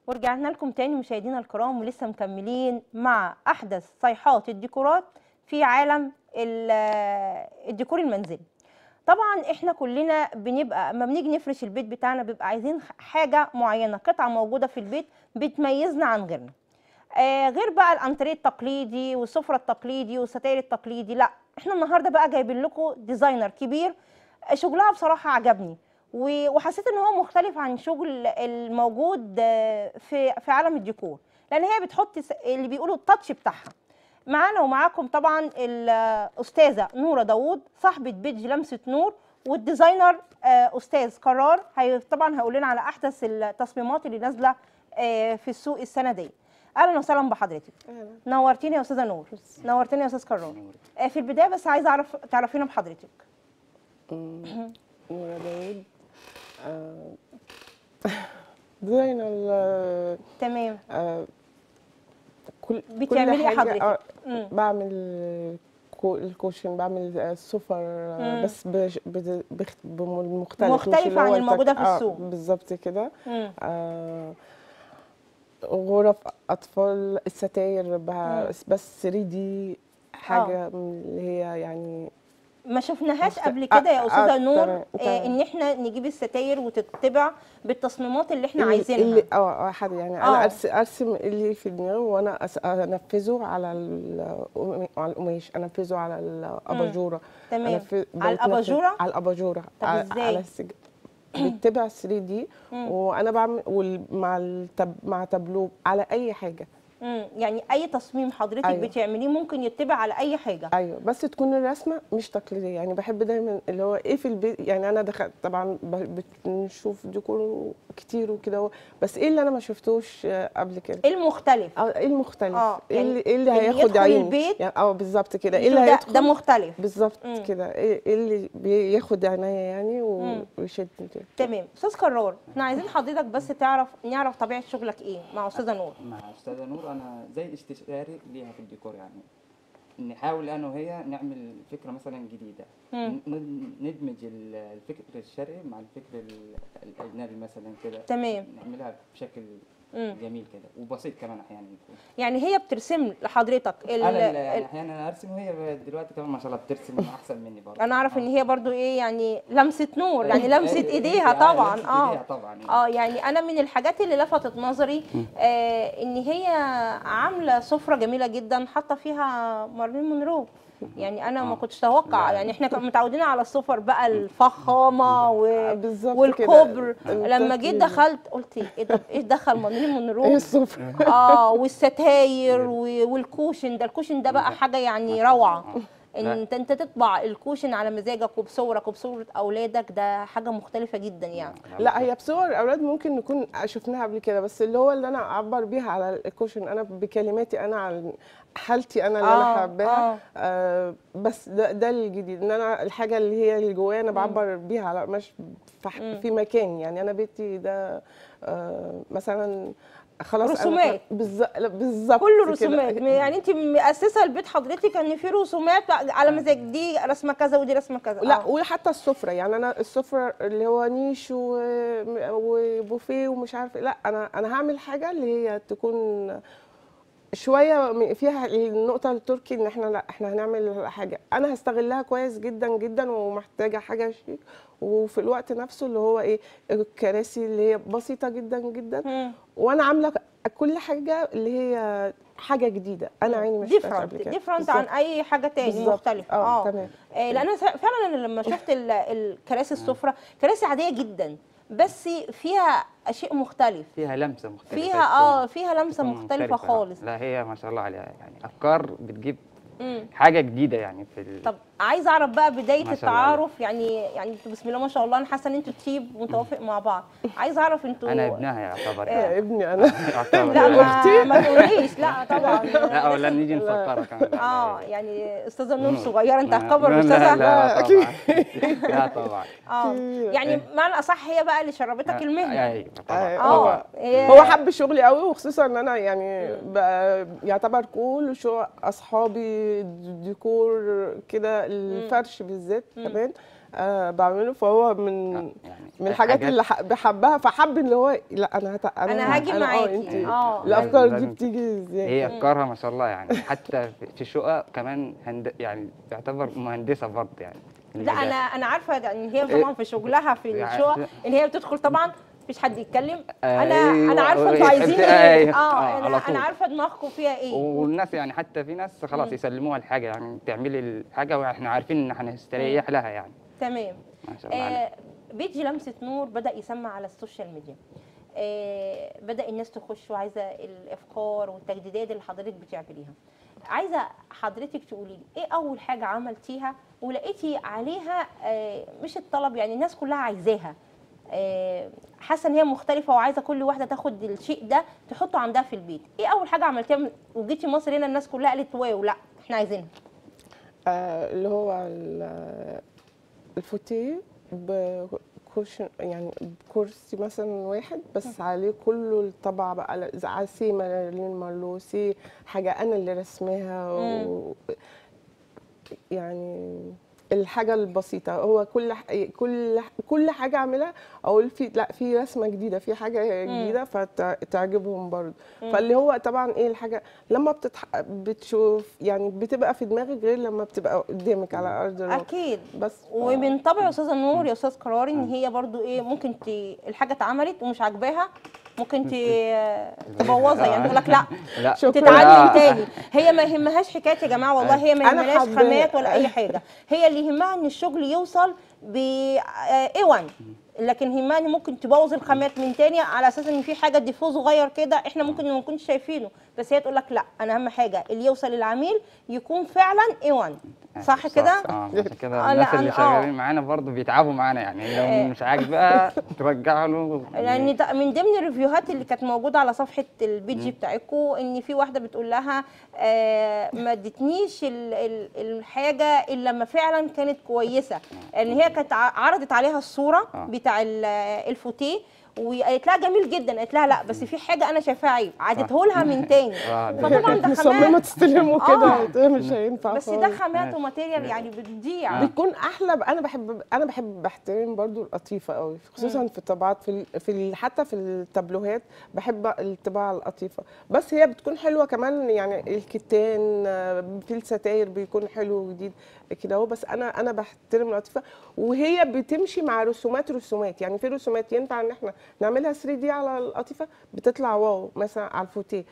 ورجعنا لكم تاني مشاهدينا الكرام ولسه مكملين مع احدث صيحات الديكورات في عالم ال- الديكور المنزلي طبعا احنا كلنا بنبقى اما بنيجي نفرش البيت بتاعنا بيبقى عايزين حاجه معينه قطعه موجوده في البيت بتميزنا عن غيرنا آه غير بقى الانتريه التقليدي والسفره التقليدي والستاير التقليدي لا احنا النهارده بقى جايبين لكم ديزاينر كبير آه، شغلها بصراحه عجبني و- وحسيت ان هو مختلف عن شغل الموجود آه، في في عالم الديكور لان هي بتحط س- اللي بيقولوا التاتش بتاعها معانا ومعاكم طبعا الاستاذه نوره داوود صاحبه بيج لمسه نور والديزاينر آه، استاذ قرار هي طبعا هيقول لنا على احدث التصميمات اللي نازله آه، في السوق السنه دي اهلا وسهلا بحضرتك نورتيني يا استاذه نور نورتيني يا استاذ قرار آه، في البدايه بس عايزه اعرف تعرفينا بحضرتك نورا داود آه، ديزاينر آه، تمام آه، كل بتعملي كل إيه حاجة حضرتك؟ آه، مم. بعمل كو- الكوشن بعمل آه، السفر آه، مم. بس بش- بت- بخ- بمختلف مش مختلفة اللي عن هو الموجودة التك- في آه، السوق. بالظبط كده مم. آه، غرف اطفال الستاير ب- مم. بس 3 دي حاجه من اللي هي يعني ما شفناهاش مست- قبل كده يا آه، استاذه آه، نور تمام، آه تمام. ان احنا نجيب الستاير وتتبع بالتصميمات اللي احنا اللي- عايزينها اللي اه اه حد يعني آه. انا أرس- ارسم اللي في دماغي وانا أس- انفذه على ال- على القماش انفذه على الاباجوره تمام أنفذ- على بقيت نفذ- الاباجوره على الاباجوره طب على إزاي؟ على السج... بتبع 3 دي مم. وانا بعمل وال- مع التب... مع تابلو على اي حاجه مم. يعني اي تصميم حضرتك أيوة. بتعمليه ممكن يتبع على اي حاجه ايوه بس تكون الرسمه مش تقليديه يعني بحب دايما اللي هو ايه في البيت يعني انا دخلت طبعا ب- بنشوف ديكور كتير وكده بس ايه اللي انا ما شفتوش آه، قبل كده ايه المختلف اه ايه المختلف؟ آه، ايه يعني اللي, إيه اللي اللي هياخد يدخل عيني؟ البيت يعني اه بالظبط كده ايه اللي ده, هيدخل ده مختلف بالظبط مم. كده ايه إيه اللي بياخد عينيا يعني و- مم. ويشدني كده تمام استاذ قرار احنا عايزين حضرتك بس تعرف نعرف طبيعه شغلك ايه مع استاذه نور مع استاذه نور انا زي استشاري ليها في الديكور يعني نحاول انا وهي نعمل فكره مثلا جديده مم. ن- ندمج ال- الفكر الشرقي مع الفكر ال- الاجنبي مثلا كده تمام نعملها بشكل مم. جميل كده وبسيط كمان احيانا يكون يعني هي بترسم لحضرتك ال- انا اللي يعني ال- احيانا ارسم وهي دلوقتي كمان ما شاء الله بترسم احسن مني برضه انا اعرف ان آه. هي برضو ايه يعني لمسه نور يعني أيوة، لمسه أيوة، ايديها أيوة، طبعا لمسة اه إيديها طبعا يعني. اه يعني انا من الحاجات اللي لفتت نظري آه ان هي عامله سفره جميله جدا حاطه فيها مارلين مونرو يعني انا ما آه. كنتش اتوقع لا. يعني احنا كنا متعودين على السفر بقى الفخامه و... آه، بالظبط والكبر كده. لما جيت التقليد. دخلت قلت ايه ده ايه دخل مارلين ايه مونرو الصفر اه والستاير و- والكوشن ده الكوشن ده بقى حاجه يعني روعه ان لا. انت انت تطبع الكوشن على مزاجك وبصورك وبصوره اولادك ده حاجه مختلفه جدا يعني لا هي بصور الاولاد ممكن نكون شفناها قبل كده بس اللي هو اللي انا اعبر بيها على الكوشن انا بكلماتي انا عن حالتي انا اللي آه، انا حباها آه. آه بس ده ده الجديد ان انا الحاجه اللي هي اللي جوايا انا بعبر بيها على مش في ح- مم. في مكان يعني انا بيتي ده آه مثلا خلاص أنا- رسومات. بالظ- لا، بالظبط كله كده. رسومات يعني انت مؤسسه البيت حضرتك ان في رسومات على مزاج دي رسمه كذا ودي رسمه كذا لا آه. وحتى السفره يعني انا السفره اللي هو نيش و- وبوفيه ومش عارفه لا انا انا هعمل حاجه اللي هي تكون شويه م- فيها النقطه التركي ان احنا لا احنا هنعمل حاجه انا هستغلها كويس جدا جدا ومحتاجه حاجه شيك وفي الوقت نفسه اللي هو ايه الكراسي اللي هي بسيطه جدا جدا مم. وانا عامله كل حاجه اللي هي حاجه جديده انا عيني ما شفتهاش ديفرنت قبل كده ديفرنت عن بالظبط. اي حاجه تاني بالظبط. مختلفه اه تمام آه، لان أنا فعلا أنا لما شفت ال- الكراسي السفره كراسي عاديه جدا بس فيها شيء مختلف فيها لمسه مختلفه فيها تكون- اه فيها لمسه تكون مختلفه خالص لا هي ما شاء الله عليها يعني افكار بتجيب مم. حاجه جديده يعني في ال... طب عايزه اعرف بقى بدايه ما شاء الله التعارف يعني يعني انتوا بسم الله ما شاء الله انا حاسه ان انتوا تيم متوافق مع بعض عايزه اعرف انتوا انا ابنها يعتبر يا يعني. ابني انا يعتبر لا يعني. ما, ما تقوليش لا طبعا لا ولا نيجي نفكرها كمان اه يعني استاذه نور صغيره انت لا، هتكبر لا، الاستاذه لا أكيد. طبعا لا طبعا اه يعني معنى اصح هي بقى اللي شربتك المهنه ايوه طبعا آه، طبعا اه هي- هو حب شغلي قوي وخصوصا ان انا يعني بقى يعتبر كل شو اصحابي ديكور كده الفرش بالذات كمان انا بعمله فهو من يعني من الحاجات اللي ح- بحبها فحب ان هو لا انا هت... أنا هاجي اه معاكي. انت آه. الافكار دي لازم- بتيجي ازاي هي افكارها ما شاء الله يعني حتى في- في الشقق كمان هند يعني تعتبر مهندسه برضه يعني لا انا انا عارفه ده ان هي طبعا في شغلها في يعني- الشقق ان هي بتدخل طبعا مفيش حد يتكلم انا أيوة، انا عارفه انتوا ويحب- عايزين ايه أيوة، اه آه، انا على طول. انا عارفه دماغكم فيها ايه والناس يعني حتى في ناس خلاص يسلموها الحاجه يعني تعملي الحاجه واحنا عارفين ان هنستريح لها يعني تمام ما شاء الله عليها. آه بيجي لمسه نور بدا يسمع على السوشيال ميديا آه بدا الناس تخش وعايزه الافكار والتجديدات اللي حضرتك بتعمليها عايزه حضرتك تقولي لي ايه اول حاجه عملتيها ولقيتي عليها آه مش الطلب يعني الناس كلها عايزاها آه، حاسه ان هي مختلفه وعايزه كل واحده تاخد الشيء ده تحطه عندها في البيت ايه اول حاجه عملتيها من- وجيتي مصر هنا الناس كلها قالت واو لا احنا عايزينها آه اللي هو ال- الفوتيه بكوشن يعني بكرسي مثلا واحد بس عليه كله الطبع بقى ل- زي عسي مارلين مارلوسي حاجه انا اللي رسماها و... يعني الحاجه البسيطه هو كل ح... كل ح- كل حاجه اعملها اقول في لا في رسمه جديده في حاجه جديده فتعجبهم برضه فاللي هو طبعا ايه الحاجه لما بتتح... بتشوف يعني بتبقى في دماغك غير لما بتبقى قدامك على ارض الواقع اكيد بس ومن طبع يا استاذه نور يا استاذ قرار ان هي برضو ايه ممكن ت... الحاجه اتعملت ومش عاجباها ممكن ت... تبوظها يعني تقول لك لا لا شكراً. تتعلم تاني هي ما يهمهاش حكايه يا جماعه والله هي ما أنا يهمهاش حباها. خامات ولا اي حاجه هي اللي يهمها ان الشغل يوصل ب اي 1 لكن يهمها ان ممكن تبوظ الخامات من تاني على اساس ان في حاجه ديفو صغير كده احنا ممكن ما نكونش شايفينه بس هي تقول لك لا انا اهم حاجه اللي يوصل للعميل يكون فعلا اي 1 صح كده اه عشان كده آه، الناس لا، اللي أنا- آه. شغالين معانا برضه بيتعبوا معانا يعني لو مش عاجبها ترجع له لان ده من ضمن الريفيوهات اللي كانت موجوده على صفحه البيج بتاعتكم ان في واحده بتقول لها آه ما ادتنيش ال- ال- الحاجه الا لما فعلا كانت كويسه ان هي كانت ع- عرضت عليها الصوره آه. بتاع ال- الفوتيه وقالت لها جميل جدا قالت لها لا بس في حاجه انا شايفاها عيب عادته لها من تاني آه، ده- فطبعا ده مصممه خامات تستلمه آه. كده ده مش هينفع بس ده خالص. خامات وماتيريال يعني بتضيع بتكون احلى ب- انا بحب انا بحب بحترم برضو القطيفه قوي خصوصا في الطبعات في ال... في ال... حتى في التابلوهات بحب الطباعه القطيفه بس هي بتكون حلوه كمان يعني الكتان آه، في الستاير بيكون حلو وجديد كده اهو بس انا انا بحترم القطيفه وهي بتمشي مع رسومات رسومات يعني في رسومات ينفع ان احنا نعملها 3 دي على القطيفه بتطلع واو مثلا على الفوتيه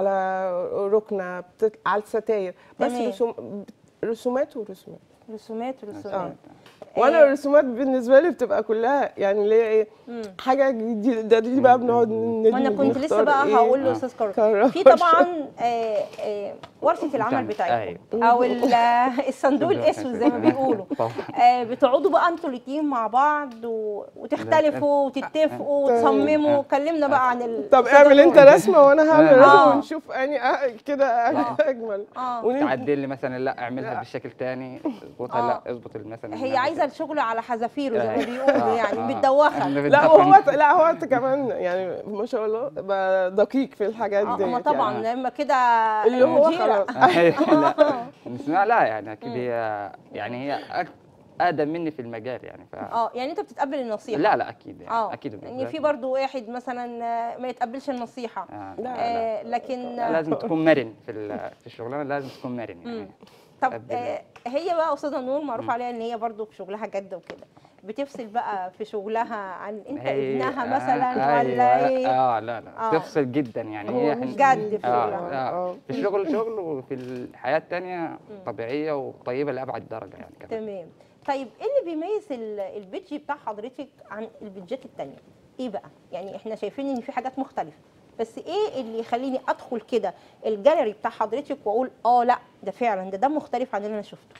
على ركنه بتط... على الستاير بس تمام. رسوم رسومات ورسومات رسومات رسومات اه وانا الرسومات بالنسبه لي بتبقى كلها يعني اللي هي ايه حاجه جديده ده دي بقى بنقعد ما انا كنت لسه نختار بقى إيه. هقول آه. لاستاذ كرم كرم. في طبعا آه، آه، ورشه العمل بتعمل- بتاعتكم أيوة. او ال- آه، الصندوق الاسود زي ما بيقولوا طبعا آه، بتقعدوا بقى انتوا الاتنين مع بعض و- وتختلفوا وتتفقوا وتصمموا كلمنا بقى عن ال- طب أستاذة اعمل انت نور. رسمه وانا هعمل آه. رسمه ونشوف اني أ- كده اجمل اه ونن- تعدل لي مثلا لا اعملها لا. بالشكل تاني اظبطها آه. لا اظبط مثلا هي عايزه الشغل على حذافيره زي ما أيوة. بيقولوا آه، يعني آه. بتدوخها إحنا لا بندخل- هو لا هو كمان يعني ما شاء الله بقى دقيق في الحاجات اه دي ما طبعا لما كده اللي هو مديرة. خلاص أيوة، لا نسمع لا يعني اكيد هي يعني هي أك- اقدم مني في المجال يعني ف اه يعني انت بتتقبل النصيحه لا لا اكيد يعني اه اكيد يعني في برضو واحد مثلا آه، ما يتقبلش النصيحه آه. لا، لا. آه، لكن لا، لازم تكون مرن في ال- في الشغلانه لازم تكون مرن يعني طب أبدأ. آه هي بقى استاذه نور معروف عليها ان هي برضو في شغلها جد وكده بتفصل بقى في شغلها عن انت هي- ابنها آه، مثلا أيوة، ولا ايه اه لا لا آه. تفصل جدا يعني هو هي مش إحنا- جد في آه شغلها. آه. آه. في الشغل شغل وفي الحياه الثانيه طبيعيه وطيبه لابعد درجه يعني كمان تمام طيب ايه اللي بيميز ال- البيدج بتاع حضرتك عن البيدجات التانية ايه بقى يعني احنا شايفين ان في حاجات مختلفه بس ايه اللي يخليني ادخل كده الجاليري بتاع حضرتك واقول اه لا ده فعلا ده ده مختلف عن اللي انا شفته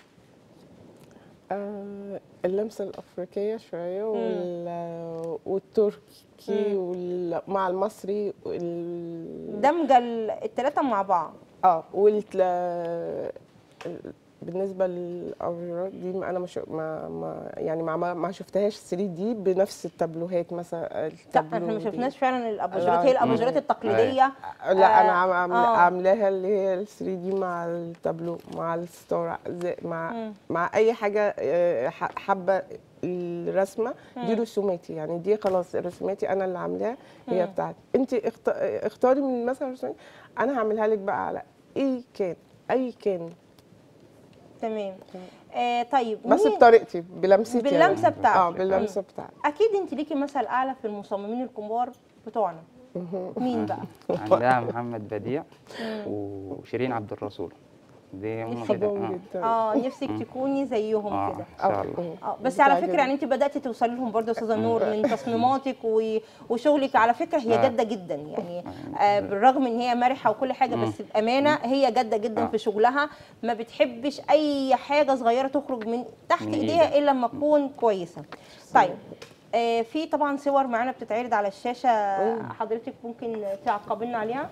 آه، اللمسه الافريقيه شويه وال... والتركي وال... مع المصري وال... دمج الثلاثه مع بعض اه وال بالنسبه للابراج دي ما انا مش ما, ما يعني ما ما- ما شفتهاش 3 دي بنفس التابلوهات مثلا لا التابلو احنا ما دي. شفناش فعلا الاباجورات لا. هي الاباجورات التقليديه لا انا آه، عم- عامله آه. عاملاها اللي هي ال 3 دي مع التابلو مع الستار زي مع مم. مع اي حاجه آه، ح- حابه الرسمه دي مم. رسوماتي يعني دي خلاص رسوماتي انا اللي عاملاها هي مم. بتاعتي انت اخت... اختاري من مثلا رسومات انا هعملها لك بقى على اي كان اي كان تمام آه طيب بس مين- بطريقتي بلمستي باللمسة يعني. بتاعتك. اه باللمسه بتاعتي اكيد انت ليكي مثل اعلى في المصممين الكبار بتوعنا مين بقى عندها محمد بديع وشيرين عبد الرسول دي هم كده بحبهم اه جدا اه نفسك تكوني زيهم اه كده ان شاء الله اه بس على فكره بتعجبني. يعني انت بداتي توصلي لهم برضه يا استاذه نور من تصميماتك و- وشغلك على فكره هي آه. جاده جدا يعني آه بالرغم ان هي مرحه وكل حاجه بس بامانه هي جاده جدا آه. في شغلها ما بتحبش اي حاجه صغيره تخرج من تحت من ايديها إيدها. الا لما تكون كويسه طيب آه في طبعا صور معانا بتتعرض على الشاشه حضرتك ممكن تعقبنا عليها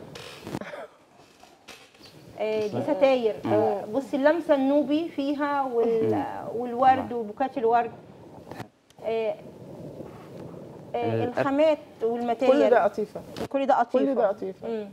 آه، دي ستاير آه، بصي اللمسه النوبي فيها وال... والورد وبوكات الورد آه، آه، ال- الخامات والماتيريال كل ده قطيفه كل ده قطيفه كل ده قطيفه مم.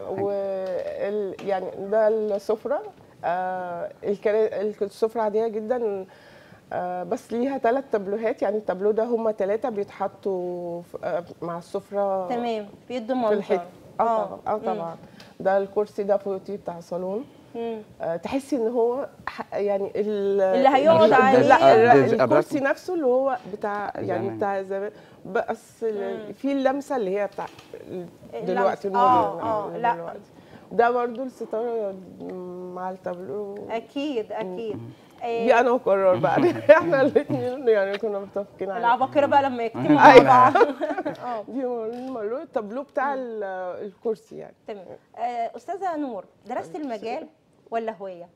وال يعني ده السفره آه الكرا- السفره عاديه جدا آه بس ليها ثلاث تابلوهات يعني التابلو ده هما ثلاثه بيتحطوا في- آه مع السفره تمام بيدوا في منظر الحته اه طبعا اه طبعا ده الكرسي ده فوتي بتاع صالون مم. آه تحسي ان هو ح- يعني ال- اللي هيقعد ال- عليه. لا لا، الدز- الكرسي نفسه اللي هو بتاع يعني زمان. بتاع زمان بس ال- في اللمسه اللي هي بتاع دلوقتي اللمسة. آه، المودرن، آه، اللي لا. دلوقتي. ده برضو الستاره مع التابلو اكيد اكيد دي آه، انا وقرار بقى احنا الاثنين يعني كنا متفقين عليها العباقره بقى لما يكتبوا مع أيوة. بعض اه دي مرلو التابلو بتاع ال- الكرسي يعني تمام آه، استاذه نور درست المجال ولا هوايه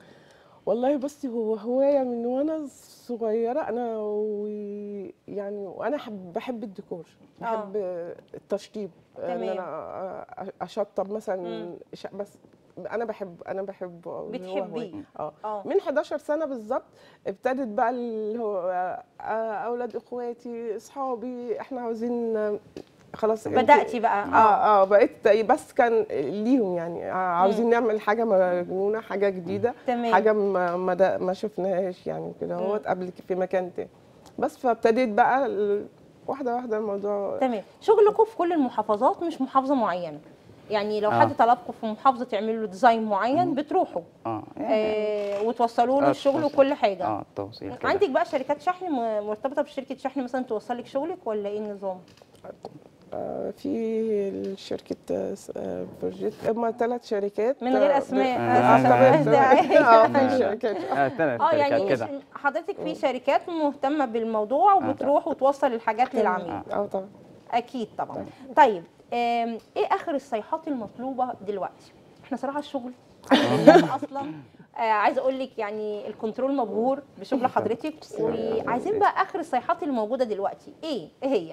والله بصي هو هوايه من وانا صغيره انا و... يعني وانا حب بحب الديكور بحب التشطيب ان تمام. انا أ- اشطب مثلا مم. ش- بس انا بحب انا بحبه أوي، اللي هو بتحبيه. هواية. اه اه من 11 سنه بالظبط ابتدت بقى اللي هو آه، اولاد اخواتي اصحابي احنا عاوزين آه، خلاص أنت- بداتي بقى اه اه بقيت بس كان ليهم يعني آه، عاوزين نعمل حاجه مجنونه حاجه جديده تمام. حاجه ما ما, دا- ما شفناهاش يعني كده هو قبل في مكان تاني بس فابتديت بقى ال- واحده واحده الموضوع تمام شغلكم في كل المحافظات مش محافظه معينه يعني لو آه. حد طلبكم في محافظه تعملوا له ديزاين معين بتروحوا اه آه وتوصلوا له آه، الشغل توصل. وكل حاجه اه التوصيل كده. عندك بقى شركات شحن م- مرتبطه بشركه شحن مثلا توصل لك شغلك ولا ايه النظام آه، في شركه آه، س- آه، بروجيت هم ثلاث شركات من غير آه، اسماء ب- آه، آه، عشان تمام، مبقاش تمام. داعي. اه في شركات اه ثلاث اه شركات يعني كده ش- حضرتك في شركات مهتمه بالموضوع وبتروح وتوصل الحاجات للعميل اه طبعا اكيد طبعا طيب آم، ايه اخر الصيحات المطلوبه دلوقتي احنا صراحه الشغل اصلا آه عايزه اقول لك يعني الكنترول مبهور بشغل حضرتك وعايزين بقى اخر الصيحات اللي موجوده دلوقتي ايه ايه هي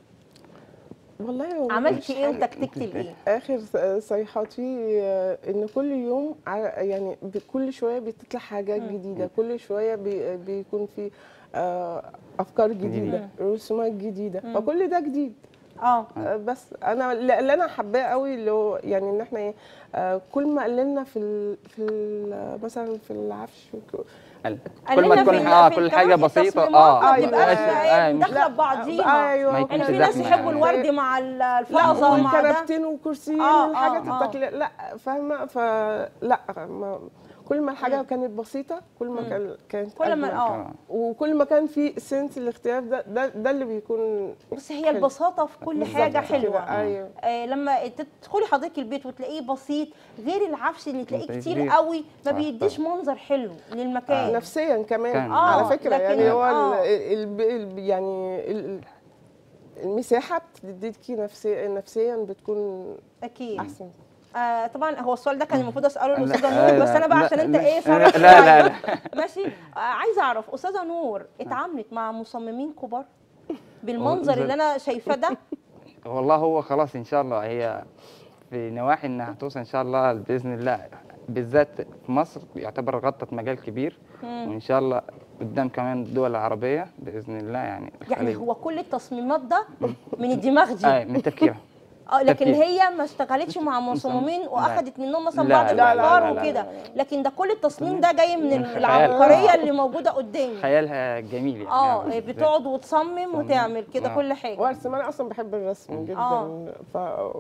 والله هو عملتي ايه وتكتكتي لايه اخر س- صيحاتي آه، ان كل يوم ع- يعني ب- كل شويه بتطلع حاجات جديده كل شويه بي- بيكون في آه، افكار جديده رسومات جديده فكل ده جديد اه آه، بس انا اللي اللي انا حباه قوي اللي هو يعني ان احنا ايه آه، كل ما قللنا في ال في ال مثلا في العفش وك- ال- قلنا كل ما في تكون ال- اه في كل كمان حاجه بسيطه التصميمات اه ما أيوة. بتبقاش آه، داخله لا، ببعضيها ايوه ما يعني يكونش في ناس زحمة يحبوا يعني. الورد مع ال- لا الفازه ومع ده والكنبتين وكرسيين آه، والحاجات آه، آه. التقليديه لا فاهمه فلا ما كل ما الحاجه كانت بسيطه كل ما كان كانت كل ما أجمل. اه وكل ما كان في سنس الاختلاف ده ده, ده اللي بيكون بس هي البساطه في كل حاجه بالظبط كده، حلوه ايوه آه لما تدخلي حضرتك البيت وتلاقيه بسيط غير العفش اللي تلاقيه بسيط كتير كبير. قوي ما صح، بيديش منظر حلو للمكان نفسيا كمان كان. على آه، فكره لكن- يعني هو آه. ال ال ال يعني ال المساحه بتديكي نفسيا نفسيا بتكون اكيد احسن آه طبعا هو السؤال ده كان المفروض اساله لا، الاستاذه لا، نور بس انا بقى لا، عشان انت لا، ايه لا، صريح لا، لا، شوية. ماشي آه عايزه اعرف استاذه نور اتعاملت مع مصممين كبار بالمنظر زي- اللي انا شايفاه ده والله هو خلاص ان شاء الله هي في نواحي انها توصل ان شاء الله باذن الله بالذات في مصر يعتبر غطت مجال كبير وان شاء الله قدام كمان الدول العربيه باذن الله يعني يعني الخليج. هو كل التصميمات ده من الدماغ دي آه من تفكيرها اه لكن تفكير. هي ما اشتغلتش مع مصممين لا. واخدت منهم مثلا لا، بعض لا، لا، الافكار لا، لا، وكده لا، لكن ده كل التصميم ده جاي من خيال. العبقريه اللي موجوده قدامي خيالها جميل يعني اه يعني بتقعد وتصمم تصمم. وتعمل كده آه. كل حاجه وارسم انا اصلا بحب الرسم جدا آه. ف...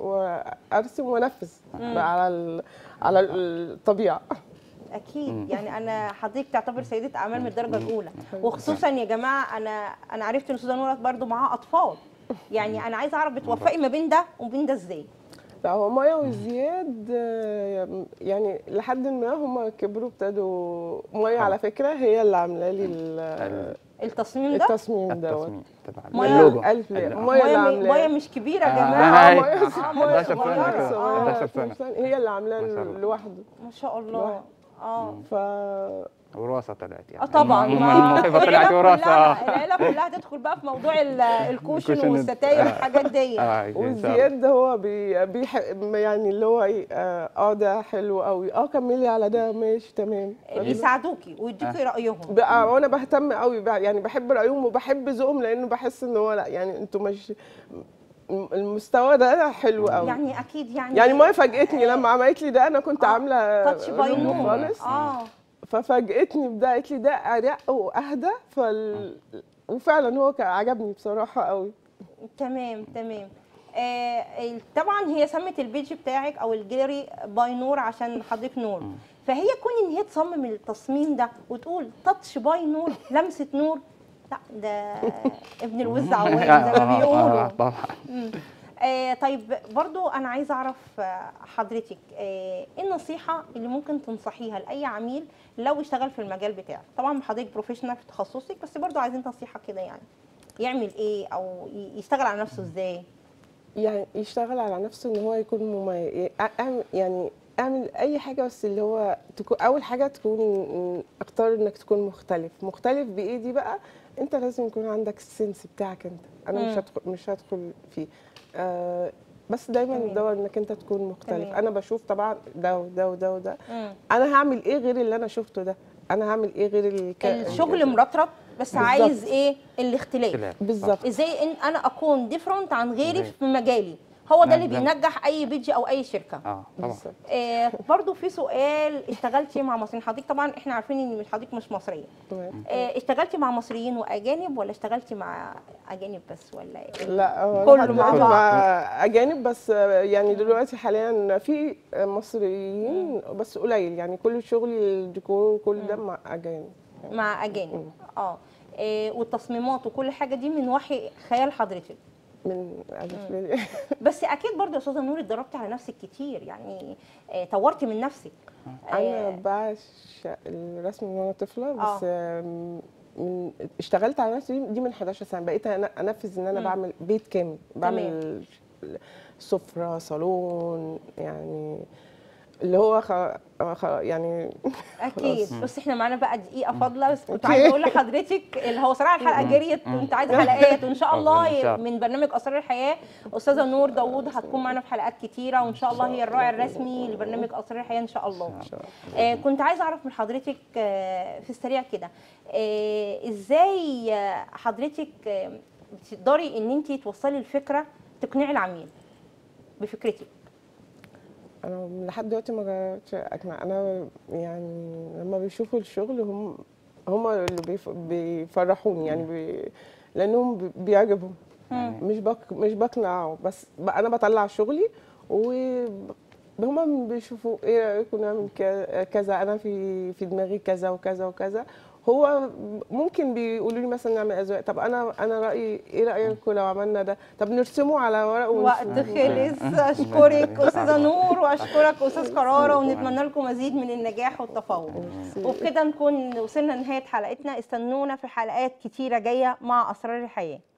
وارسم وانفذ على ال... على الطبيعه اكيد يعني انا حضرتك تعتبر سيده اعمال من الدرجه الاولى وخصوصا يا جماعه انا انا عرفت ان استاذه نورة برضو معاها اطفال يعني انا عايزه اعرف بتوفقي ما بين ده وبين ده ازاي لا هو مايا وزياد آه، يعني لحد ما هم كبروا ابتدوا مايا على فكره هي اللي عامله لي ال- التصميم ده التصميم دوت التصميم تبع مايا- اللوجو ألف ليه؟ ال- مايا اللي مايا عاملاه. مايا مش كبيره يا آه، جماعه آه، مايا آه، مايا 11 سنه صغيرة. كده صغيرة، 11 سنه هي اللي عاملاه ما شاء الله. لوحده ما شاء الله اه ف وراثه طلعت يعني اه طبعا الم- ما- الموهبه طلعت العيلة وراثه كلها- آه. العيله كلها تدخل بقى في موضوع ال- الكوشن الكوشن والستاير آه. والحاجات دي اه إن شاء الله. والزياد ده هو بي بيحب يعني اللي هو ايه اه آه، ده حلو قوي اه كملي على ده ماشي تمام بيساعدوكي ويدوكي رايهم بقى وانا بهتم قوي بقى يعني بحب رايهم وبحب ذوقهم لانه بحس ان هو لا يعني انتوا مش م- المستوى ده حلو قوي يعني, يعني اكيد يعني يعني ما فاجئتني لما عملت لي ده انا كنت آه، عامله تاتش باي لوجو نور خالص اه ففاجئتني بده قالت لي ده ارق واهدى فال... وفعلا هو كان عجبني بصراحه قوي تمام تمام آه ال- طبعا هي سمت البيج بتاعك او الجاليري باي نور عشان حضرتك نور فهي كون ان هي تصمم التصميم ده وتقول تاتش باي نور لمسه نور لا ده ابن الوز عوام زي ما آه، بيقولوا آه، طبعا مم. آه طيب برضو انا عايزه اعرف آه، حضرتك آه، ايه النصيحه اللي ممكن تنصحيها لاي عميل لو اشتغل في المجال بتاعك طبعا حضرتك بروفيشنال في تخصصك بس برضو عايزين نصيحه كده يعني يعمل ايه او ي- يشتغل على نفسه ازاي يعني يشتغل على نفسه ان هو يكون مميز يعني اعمل اي حاجه بس اللي هو تكون اول حاجه تكون اختار انك تكون مختلف مختلف بايه دي بقى انت لازم يكون عندك السنس بتاعك انت انا مم. مش هدخل مش هدخل فيه آه بس دايما تمام. تدور انك انت تكون مختلف تمام. انا بشوف طبعا ده وده وده وده مم. انا هعمل ايه غير اللي انا شفته ده انا هعمل ايه غير الك... الشغل مرطرط بس بالظبط. عايز ايه الاختلاف اختلاف. بالظبط ازاي ان انا اكون ديفرنت عن غيري في مجالي هو ده نعم، اللي نعم. بينجح اي بيجي او اي شركه اه طبعا بالظبط آه برضو في سؤال اشتغلتي مع مصريين حضرتك طبعا احنا عارفين ان حضرتك مش مصريه تمام. آه اشتغلتي مع مصريين واجانب ولا اشتغلتي مع اجانب بس ولا ايه لا هو كله لحد مع دلوقتي بعض. مع اجانب بس يعني دلوقتي حاليا في مصريين بس قليل يعني كل شغل الديكور وكل ده مع اجانب مع اجانب اه آه، والتصميمات وكل حاجه دي من وحي خيال حضرتك من ألف ليلة. بس اكيد برضو يا استاذه نور اتدربتي على نفسك كتير يعني آه، طورتي من نفسك انا آه، بعشق الرسم من وانا طفله بس آه. آم، من اشتغلت على نفسي دي من 11 سنه بقيت أنا انفذ ان انا مم. بعمل بيت كامل بعمل سفره صالون يعني اللي هو خ... خ... يعني اكيد بس احنا معانا بقى دقيقه فاضله بس كنت أوكي. عايزه اقول لحضرتك اللي هو صراحه الحلقه جريت وانت عايزه حلقات وان شاء إن الله شاء الله. من برنامج اسرار الحياه استاذه نور داوود هتكون معانا في حلقات كتيره وان شاء الله هي الراعي الرسمي لبرنامج اسرار الحياه ان شاء الله آه كنت عايزه اعرف من حضرتك آه في السريع كده آه ازاي آه، حضرتك آه بتقدري ان انت توصلي الفكره تقنعي العميل بفكرتك انا لحد دلوقتي ما جربتش اقنع انا يعني لما بيشوفوا الشغل هم هم اللي بيف... بيفرحوني يعني بي... لانهم بي- بيعجبهم مش بق... مش بقنع بس ب... انا بطلع شغلي و هما بيشوفوا ايه رايكم نعمل ك- كذا انا في في دماغي كذا وكذا وكذا هو ممكن بيقولوا لي مثلا نعمل اذواق طب انا انا رايي ايه رايكم لو عملنا ده طب نرسمه على ورق وقت ونشوفه. خلص اشكرك استاذه نور واشكرك استاذ قراره ونتمنى لكم مزيد من النجاح والتفوق وبكده نكون وصلنا لنهايه حلقتنا استنونا في حلقات كتيره جايه مع اسرار الحياه